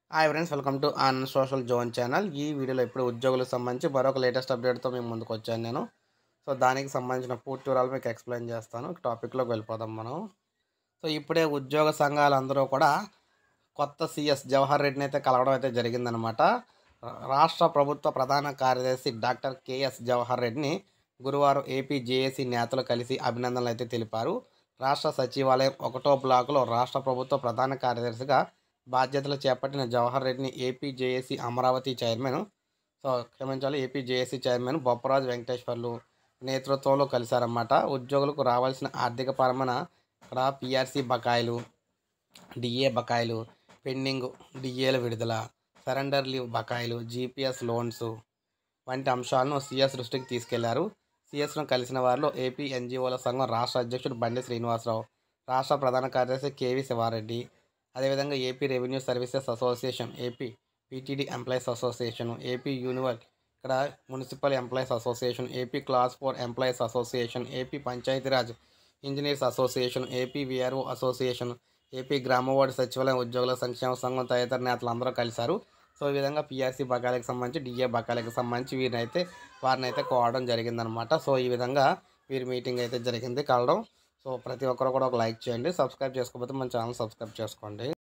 hi friends welcome to on social zone channel ఈ వీడియోలో ఇప్పుడు ఉద్యోగులకు సంబంధించి మరొక లేటెస్ట్ అప్డేట్తో మేము ముందుకు వచ్చాను నేను సో దానికి సంబంధించిన పూర్తి వివరాలు మీకు ఎక్స్ప్లెయిన్ చేస్తాను టాపిక్లోకి వెళ్ళిపోదాం మనం సో ఇప్పుడే ఉద్యోగ సంఘాలందరూ కూడా కొత్త సిఎస్ జవహర్ రెడ్డిని అయితే కలవడం అయితే జరిగిందనమాట రాష్ట్ర ప్రభుత్వ ప్రధాన కార్యదర్శి డాక్టర్ కేఎస్ జవహర్ రెడ్డిని గురువారం ఏపీ జేఏసీ నేతలు కలిసి అభినందనలు అయితే తెలిపారు రాష్ట్ర సచివాలయం ఒకటో బ్లాకులో రాష్ట్ర ప్రభుత్వ ప్రధాన కార్యదర్శిగా బాధ్యతలు చేపట్టిన జవహర్ రెడ్డిని AP JAC Amaravati chairman so క్షమించాలి AP JAC chairman Bopparaju Venkateswarlu నేతృత్వంలో కలిశారన్నమాట ఉద్యోగులకు రావాల్సిన ఆర్థిక పరమైన ఇక్కడ పిఆర్సీ బకాయిలు డిఏ బకాయిలు పెండింగ్ డిఏల విడుదల సరెండర్ లీవ్ బకాయిలు జీపీఎస్ లోన్స్ వంటి అంశాలను సీఎస్ దృష్టికి తీసుకెళ్లారు సీఎస్ను కలిసిన వారిలో ఏపీ ఎన్జిఓల సంఘం రాష్ట్ర అధ్యక్షుడు బండి శ్రీనివాసరావు రాష్ట్ర ప్రధాన కార్యదర్శి కేవీ శివారెడ్డి అదేవిధంగా AP revenue services association AP PTD employees association AP యూనివర్ ఇక్కడ municipal employees association AP class four employees association AP Panchayati Raj engineers association AP VRO association AP గ్రామవార్డు సచివాలయం ఉద్యోగుల సంక్షేమ సంఘం తదితర నేతలు అందరూ కలిశారు సో ఈ విధంగా పిఆర్సీ బకాయిలకు సంబంధించి డిఏ బకాయిలకు సంబంధించి వీరినైతే వారిని అయితే కోవడం జరిగిందనమాట సో ఈ విధంగా వీరి మీటింగ్ అయితే జరిగింది కలవడం సో ప్రతి ఒక్కరు కూడా ఒక లైక్ చేయండి సబ్స్క్రైబ్ చేసుకోకపోతే మన ఛానల్ సబ్స్క్రైబ్ చేసుకోండి